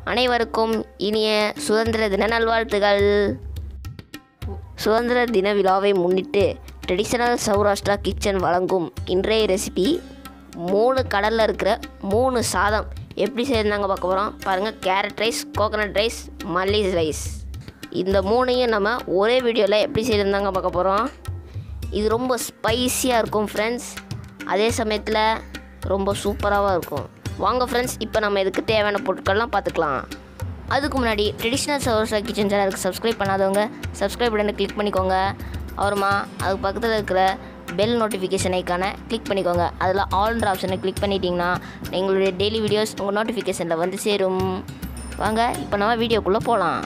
அனைவருக்கும் இனிய சுதந்திர தின நல்வாழ்த்துகள் சுதந்திர தின விழாவை முன்னிட்டு ட்ரெடிஷனல் சௌராஷ்டிரா கிச்சன் வழங்கும் இன்றைய ரெசிபி மூணு கடலில் இருக்கிற மூணு சாதம் எப்படி செய்யறாங்க பார்க்க போகிறோம் பாருங்கள் கேரட் ரைஸ் கோகனட் ரைஸ் மல்லி ரைஸ் இந்த மூணையும் நம்ம ஒரே வீடியோவில் எப்படி செய்யறாங்க பார்க்க போகிறோம் இது ரொம்ப ஸ்பைஸியாக இருக்கும் ஃப்ரெண்ட்ஸ் அதே சமயத்தில் ரொம்ப சூப்பராகவும் இருக்கும் வாங்க ஃப்ரெண்ட்ஸ் இப்போ நம்ம இதுக்கு தேவையான பொருட்கள்லாம் பார்த்துக்கலாம் அதுக்கு முன்னாடி ட்ரெடிஷ்னல் சோர்ஸா கிச்சன் சேனலுக்கு சப்ஸ்கிரைப் பண்ணாதவங்க சப்ஸ்கிரைப் பட்டனை கிளிக் பண்ணிக்கோங்க அப்புறமா அதுக்கு பக்கத்தில் இருக்கிற பெல் நோட்டிஃபிகேஷன் ஐக்கானை கிளிக் பண்ணிக்கோங்க அதில் ஆல்ன்ற ஆப்ஷனை கிளிக் பண்ணிட்டீங்கன்னா எங்களுடைய டெய்லி வீடியோஸ் உங்கள் நோட்டிஃபிகேஷனில் வந்து சேரும் வாங்க இப்போ நம்ம வீடியோக்குள்ளே போகலாம்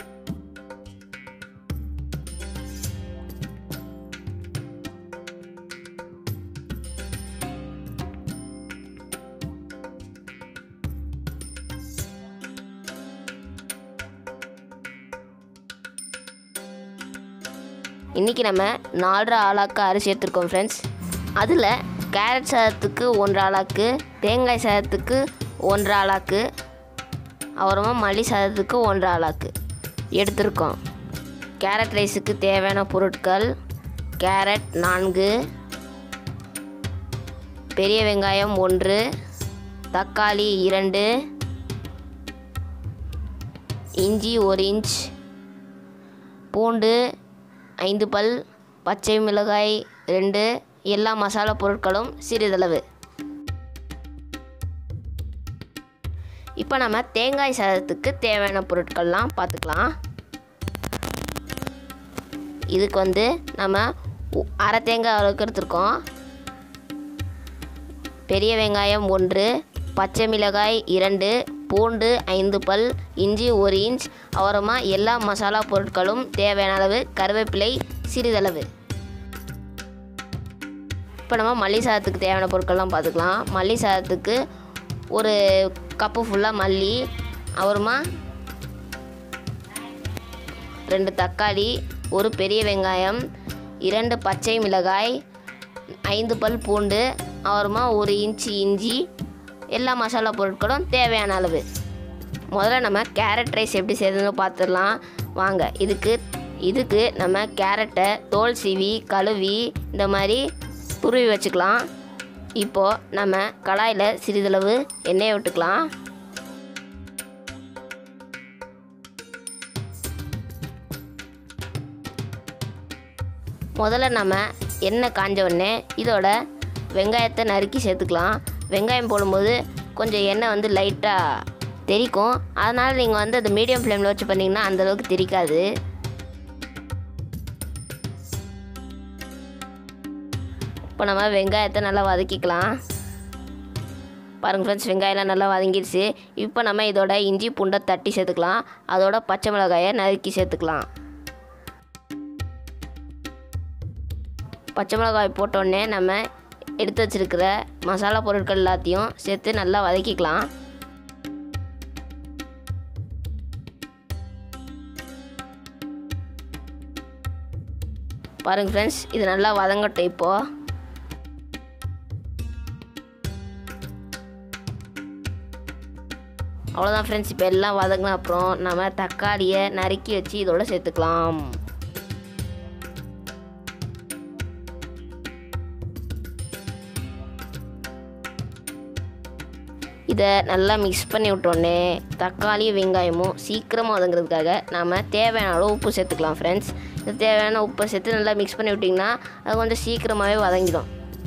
இன்றைக்கி நம்ம நாலரை ஆளாக்கு அரிசி எடுத்துருக்கோம் ஃப்ரெண்ட்ஸ் அதில் கேரட் சாதத்துக்கு ஒன்றரை ஆளாக்கு தேங்காய் சாதத்துக்கு ஒன்றரை ஆளாக்கு அப்புறமா மல்லி சாதத்துக்கு ஒன்றரை ஆளாக்கு எடுத்திருக்கோம் கேரட் ரைஸுக்கு தேவையான பொருட்கள் கேரட் நான்கு பெரிய வெங்காயம் ஒன்று தக்காளி இரண்டு இஞ்சி ஒரு இன்ச் பூண்டு ஐந்து பல் பச்சை மிளகாய் ரெண்டு எல்லா மசாலா பொருட்களும் சிறிதளவு இப்போ நம்ம தேங்காய் சாதத்துக்கு தேவையான பொருட்கள்லாம் பார்த்துக்கலாம் இதுக்கு வந்து நம்ம உ- அரை தேங்காய் அளவுக்கு எடுத்திருக்கோம் பெரிய வெங்காயம் ஒன்று பச்சை மிளகாய் இரண்டு பூண்டு ஐந்து பல் இஞ்சி ஒரு இன்ச் அப்புறமா எல்லா மசாலா பொருட்களும் தேவையான அளவு கருவேப்பிலை சிறிதளவு இப்போ நம்ம மல்லி சாதத்துக்கு தேவையான பொருட்கள்லாம் பார்த்துக்கலாம் மல்லி சாதத்துக்கு ஒரு கப்பு ஃபுல்லாக மல்லி அப்புறமா ரெண்டு தக்காளி ஒரு பெரிய வெங்காயம் இரண்டு பச்சை மிளகாய் ஐந்து பல் பூண்டு அப்புறமா ஒரு இன்ச்சு இஞ்சி எல்லா மசாலா பொருட்களும் தேவையான அளவு முதல்ல நம்ம கேரட் ரைஸ் எப்படி செய்யறதுன்னு பார்த்துடலாம் வாங்க இதுக்கு இதுக்கு நம்ம கேரட்டை தோல் சீவி கழுவி இந்த மாதிரி துருவி வச்சுக்கலாம் இப்போது நம்ம கடாயில் சிறிதளவு எண்ணெயை விட்டுக்கலாம் முதல்ல நம்ம எண்ணெய் காஞ்ச உடனே இதோட வெங்காயத்தை நறுக்கி சேர்த்துக்கலாம் வெங்காயம் போடும்போது கொஞ்சம் எண்ணெய் வந்து லைட்டாக தெறிக்கும் அதனால் நீங்கள் வந்து அது மீடியம் ஃப்ளேமில் வச்சு பண்ணிங்கன்னா அந்தளவுக்கு தெறிக்காது இப்போ நம்ம வெங்காயத்தை நல்லா வதக்கிக்கலாம் பாருங்கள் ஃப்ரெண்ட்ஸ் வெங்காயம்லாம் நல்லா வதங்கிடுச்சு இப்போ நம்ம இதோட இஞ்சி பூண்டை தட்டி சேர்த்துக்கலாம் அதோட பச்சை மிளகாயை நறுக்கி சேர்த்துக்கலாம் பச்சை மிளகாய் போட்டோடனே நம்ம எடுத்து வச்சிருக்கிற மசாலா பொருட்கள் எல்லாத்தையும் சேர்த்து நல்லா வதக்கிக்கலாம் பாருங்க ஃப்ரெண்ட்ஸ் இது நல்லா வதங்கட்டும் இப்போது அவ்வளோதான் ஃப்ரெண்ட்ஸ் இப்போ எல்லாம் வதங்கின அப்புறம் நம்ம தக்காளியை நறுக்கி வச்சு இதோட சேர்த்துக்கலாம் இதை நல்லா மிக்ஸ் பண்ணி விட்டோன்னே தக்காளி வெங்காயமும் சீக்கிரமாக வதங்குறதுக்காக நாம் தேவையான அளவு உப்பு சேர்த்துக்கலாம் ஃப்ரெண்ட்ஸ் இது தேவையான உப்பை சேர்த்து நல்லா மிக்ஸ் பண்ணி விட்டிங்கன்னா அது கொஞ்சம் சீக்கிரமாகவே வதங்கிடும்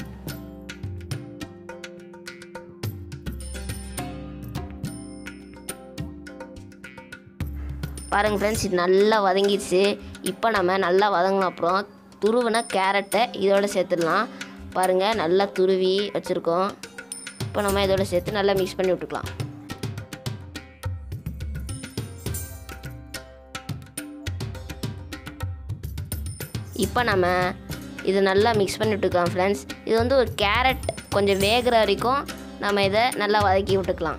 பாருங்கள் ஃப்ரெண்ட்ஸ் இது நல்லா வதங்கிடுச்சு இப்போ நம்ம நல்லா வதங்கின அப்புறம் துருவின கேரட்டை இதோட சேர்த்துடலாம் பாருங்கள் நல்லா துருவி வச்சுருக்கோம் இப்போ நம்ம இதோட சேர்த்து நல்லா மிக்ஸ் பண்ணி விட்டுக்கலாம் இப்போ நம்ம இது நல்லா மிக்ஸ் பண்ணி விட்டுக்கலாம் ஃப்ரெண்ட்ஸ் இது வந்து ஒரு கேரட் கொஞ்சம் வேகிற வரைக்கும் நம்ம இதை நல்லா வதக்கி விட்டுக்கலாம்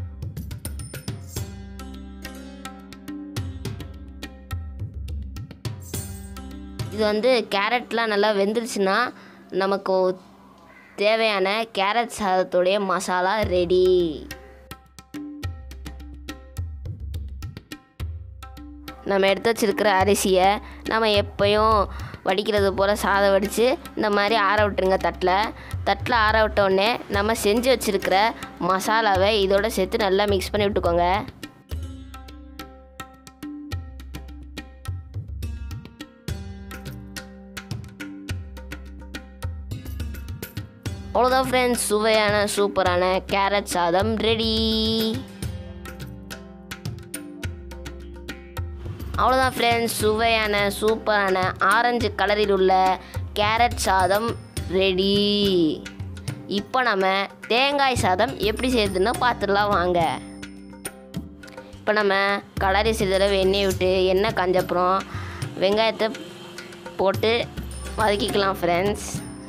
இது வந்து கேரட்லாம் நல்லா வெந்துருச்சுன்னா நமக்கு தேவையான கேரட் சாதத்துடைய மசாலா ரெடி நம்ம எடுத்து வச்சிருக்கிற அரிசியை நம்ம எப்பயும் வடிக்கிறது போல் சாதம் வடித்து இந்த மாதிரி ஆற விட்டுருங்க தட்டில் தட்டில் ஆற விட்ட உடனே நம்ம செஞ்சு வச்சுருக்கிற மசாலாவை இதோட சேர்த்து நல்லா மிக்ஸ் பண்ணி விட்டுக்கோங்க அவ்வளோதான் ஃப்ரெண்ட்ஸ் சுவையான சூப்பரான கேரட் சாதம் ரெடி அவ்வளோதான் ஃப்ரெண்ட்ஸ் சுவையான சூப்பரான ஆரஞ்சு கலரில் உள்ள கேரட் சாதம் ரெடி இப்போ நம்ம தேங்காய் சாதம் எப்படி செய்யுதுன்னு பார்த்துடலாம் வாங்க இப்போ நம்ம கலரி சிறிதளவு எண்ணெய் விட்டு எண்ணெய் காஞ்சப்புறம் வெங்காயத்தை போட்டு வதக்கிக்கலாம் ஃப்ரெண்ட்ஸ்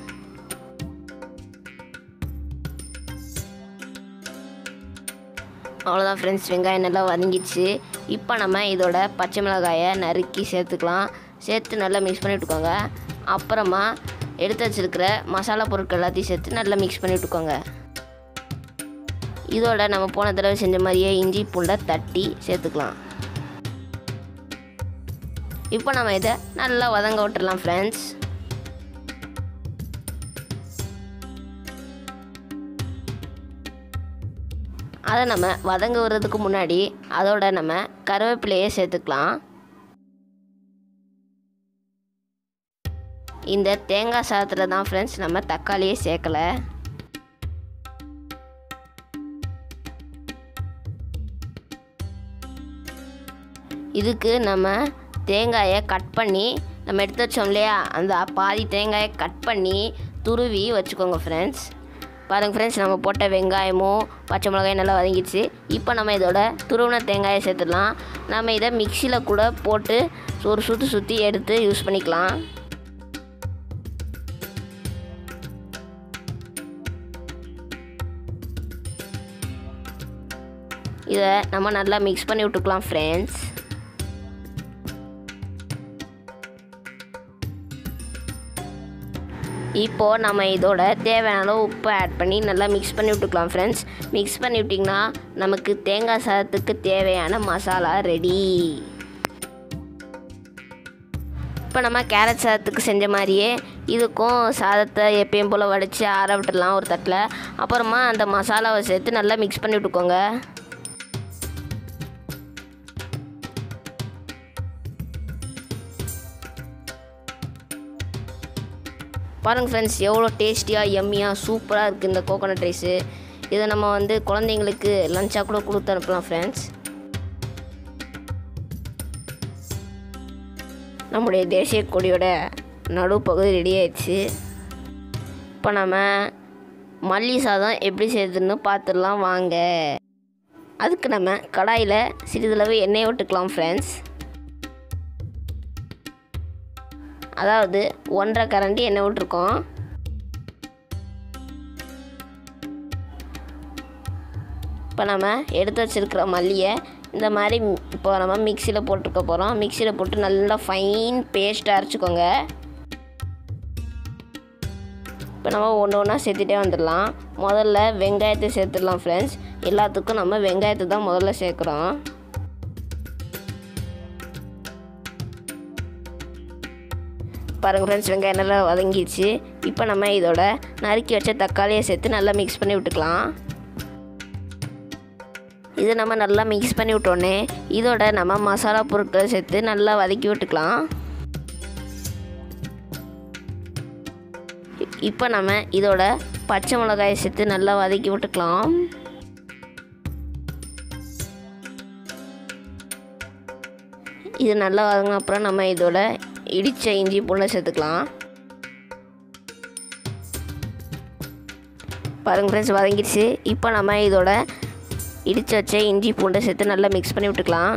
அவ்வளோதான் ஃப்ரெண்ட்ஸ் வெங்காயம் நல்லா வதங்கிடுச்சு இப்போ நம்ம இதோட பச்சை மிளகாயை நறுக்கி சேர்த்துக்கலாம் சேர்த்து நல்லா மிக்ஸ் பண்ணி விட்டுக்கோங்க அப்புறமா எடுத்து வச்சிருக்கிற மசாலா பொருட்கள் எல்லாத்தையும் சேர்த்து நல்லா மிக்ஸ் பண்ணி விட்டுக்கோங்க இதோட நம்ம போன தடவை செஞ்ச மாதிரியே இஞ்சி பூண்டை தட்டி சேர்த்துக்கலாம் இப்போ நம்ம இதை நல்லா வதங்க விட்டுறலாம் ஃப்ரெண்ட்ஸ் அதை நம்ம வதங்க வர்றதுக்கு முன்னாடி அதோட நம்ம கருவேப்பிலையே சேர்த்துக்கலாம் இந்த தேங்காய் சாதத்தில் தான் ஃப்ரெண்ட்ஸ் நம்ம தக்காளியே சேர்க்கலை இதுக்கு நம்ம தேங்காயை கட் பண்ணி நம்ம எடுத்து வச்சோம் இல்லையா அந்த பாதி தேங்காயை கட் பண்ணி துருவி வச்சுக்கோங்க ஃப்ரெண்ட்ஸ் பாருங்கள் ஃப்ரெண்ட்ஸ் நம்ம போட்ட வெங்காயமும் பச்சை மிளகாயும் நல்லா வதங்கிடுச்சு இப்போ நம்ம இதோட துருவின தேங்காயை சேர்த்துடலாம் நம்ம இதை மிக்சியில் கூட போட்டு ஒரு சுற்றி சுற்றி எடுத்து யூஸ் பண்ணிக்கலாம் இதை நம்ம நல்லா மிக்ஸ் பண்ணி விட்டுக்கலாம் ஃப்ரெண்ட்ஸ் இப்போது நம்ம இதோட தேவையான அளவு உப்பு ஆட் பண்ணி நல்லா மிக்ஸ் பண்ணி விட்டுக்கலாம் ஃப்ரெண்ட்ஸ் மிக்ஸ் பண்ணி விட்டிங்கன்னா நமக்கு தேங்காய் சாதத்துக்கு தேவையான மசாலா ரெடி இப்போ நம்ம கேரட் சாதத்துக்கு செஞ்ச மாதிரியே இதுக்கும் சாதத்தை எப்பயும் போல் வடித்து ஆற விட்டுடலாம் ஒரு தட்டில் அப்புறமா அந்த மசாலாவை சேர்த்து நல்லா மிக்ஸ் பண்ணி விட்டுக்கோங்க பாருங்கள் ஃப்ரெண்ட்ஸ் எவ்வளோ டேஸ்டியாக எம்மியாக சூப்பராக இருக்குது இந்த கோகோனட் ரைஸு இதை நம்ம வந்து குழந்தைங்களுக்கு லஞ்சாக கூட கொடுத்து அனுப்பலாம் ஃப்ரெண்ட்ஸ் நம்முடைய தேசிய கொடியோட நடுப்பகுதி ரெடி ஆயிடுச்சு இப்போ நம்ம மல்லி சாதம் எப்படி செய்யுதுன்னு பார்த்துடலாம் வாங்க அதுக்கு நம்ம கடாயில் சிறிதளவு எண்ணெய் விட்டுக்கலாம் ஃப்ரெண்ட்ஸ் அதாவது ஒன்றரை கரண்டி எண்ணெய் விட்ருக்கோம் இப்போ நம்ம எடுத்து வச்சுருக்கிற மல்லியை இந்த மாதிரி இப்போ நம்ம மிக்சியில் போட்டுக்க போகிறோம் மிக்சியில் போட்டு நல்லா ஃபைன் பேஸ்ட்டாக அரைச்சிக்கோங்க இப்போ நம்ம ஒன்று ஒன்றா சேர்த்துட்டே வந்துடலாம் முதல்ல வெங்காயத்தை சேர்த்துடலாம் ஃப்ரெண்ட்ஸ் எல்லாத்துக்கும் நம்ம வெங்காயத்தை தான் முதல்ல சேர்க்குறோம் பாருங்கள் ஃப்ரெண்ட்ஸ் வெங்காயம் நல்லா வதங்கிடுச்சு இப்போ நம்ம இதோட நறுக்கி வச்ச தக்காளியை சேர்த்து நல்லா மிக்ஸ் பண்ணி விட்டுக்கலாம் இது நம்ம நல்லா மிக்ஸ் பண்ணி விட்டோன்னே இதோட நம்ம மசாலா பொருட்களை சேர்த்து நல்லா வதக்கி விட்டுக்கலாம் இப்போ நம்ம இதோட பச்சை மிளகாயை சேர்த்து நல்லா வதக்கி விட்டுக்கலாம் இது நல்லா வதங்க அப்புறம் நம்ம இதோட இடித்த இஞ்சி பூண்டை சேர்த்துக்கலாம் பாருங்க ஃப்ரெண்ட்ஸ் வதங்கிடுச்சு இப்போ நம்ம இதோட இடித்து வச்ச இஞ்சி பூண்டை சேர்த்து நல்லா மிக்ஸ் பண்ணி விட்டுக்கலாம்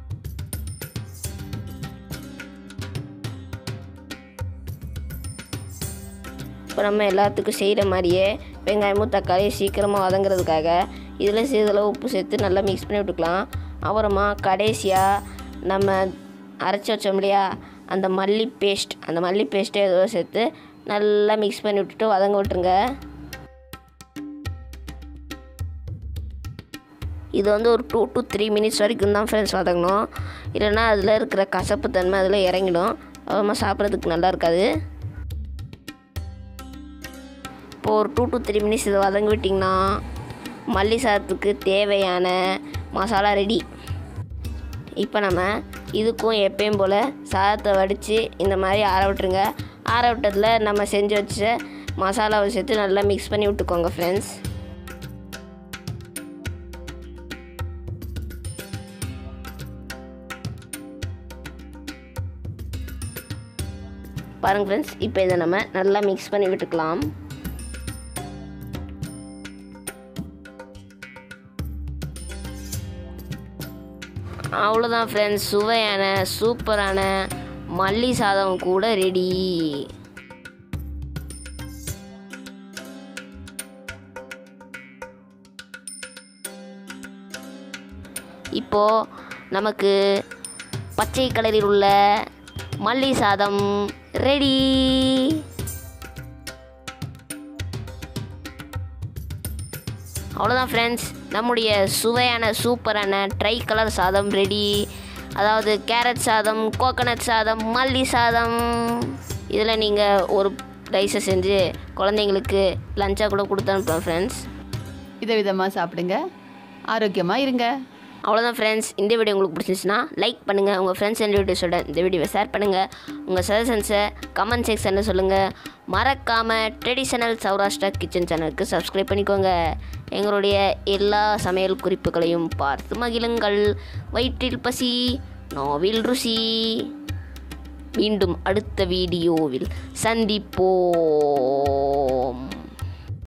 இப்போ நம்ம எல்லாத்துக்கும் செய்கிற மாதிரியே வெங்காயமும் தக்காளி சீக்கிரமாக வதங்குறதுக்காக இதில் சிறிதளவு உப்பு சேர்த்து நல்லா மிக்ஸ் பண்ணி விட்டுக்கலாம் அப்புறமா கடைசியாக நம்ம அரைச்சி வச்சோம் இல்லையா அந்த மல்லி பேஸ்ட் அந்த மல்லி பேஸ்ட்டை ஏதோ சேர்த்து நல்லா மிக்ஸ் பண்ணி விட்டுட்டு வதங்க விட்டுருங்க இது வந்து ஒரு டூ டு த்ரீ மினிட்ஸ் வரைக்கும் தான் ஃப்ரெண்ட்ஸ் வதங்கணும் இல்லைன்னா அதில் இருக்கிற கசப்பு தன்மை அதில் இறங்கிடும் அப்புறமா சாப்பிட்றதுக்கு நல்லா இருக்காது இப்போ ஒரு டூ டு த்ரீ மினிட்ஸ் இதை வதங்கி விட்டிங்கன்னா மல்லி சாதத்துக்கு தேவையான மசாலா ரெடி இப்போ நம்ம இதுக்கும் எப்பயும் போல் சாதத்தை வடித்து இந்த மாதிரி ஆற விட்டுருங்க ஆற விட்டதில் நம்ம செஞ்சு வச்ச மசாலாவை சேர்த்து நல்லா மிக்ஸ் பண்ணி விட்டுக்கோங்க ஃப்ரெண்ட்ஸ் பாருங்கள் ஃப்ரெண்ட்ஸ் இப்போ இதை நம்ம நல்லா மிக்ஸ் பண்ணி விட்டுக்கலாம் அவ்வளோதான் ஃப்ரெண்ட்ஸ் சுவையான சூப்பரான மல்லி சாதம் கூட ரெடி இப்போது நமக்கு பச்சை கலரில் உள்ள மல்லி சாதம் ரெடி அவ்வளோதான் ஃப்ரெண்ட்ஸ் நம்முடைய சுவையான சூப்பரான ட்ரை கலர் சாதம் ரெடி அதாவது கேரட் சாதம் கோகனட் சாதம் மல்லி சாதம் இதில் நீங்கள் ஒரு ரைஸை செஞ்சு குழந்தைங்களுக்கு லஞ்சாக கூட கொடுத்து அனுப்பலாம் ஃப்ரெண்ட்ஸ் வித விதமாக சாப்பிடுங்க ஆரோக்கியமாக இருங்க அவ்வளோதான் ஃப்ரெண்ட்ஸ் இந்த வீடியோ உங்களுக்கு பிடிச்சிருந்துச்சுன்னா லைக் பண்ணுங்கள் உங்கள் ஃப்ரெண்ட்ஸ் அண்ட் ரிலேட்டிவ்ஸோட இந்த வீடியோவை ஷேர் பண்ணுங்கள் உங்கள் சஜஷன்ஸை கமெண்ட் செக்ஷனில் சொல்லுங்கள் மறக்காமல் ட்ரெடிஷனல் சௌராஷ்டிரா கிச்சன் சேனலுக்கு சப்ஸ்கிரைப் பண்ணிக்கோங்க எங்களுடைய எல்லா சமையல் குறிப்புகளையும் பார்த்து மகிழுங்கள் வயிற்றில் பசி நாவில் ருசி மீண்டும் அடுத்த வீடியோவில் சந்திப்போம்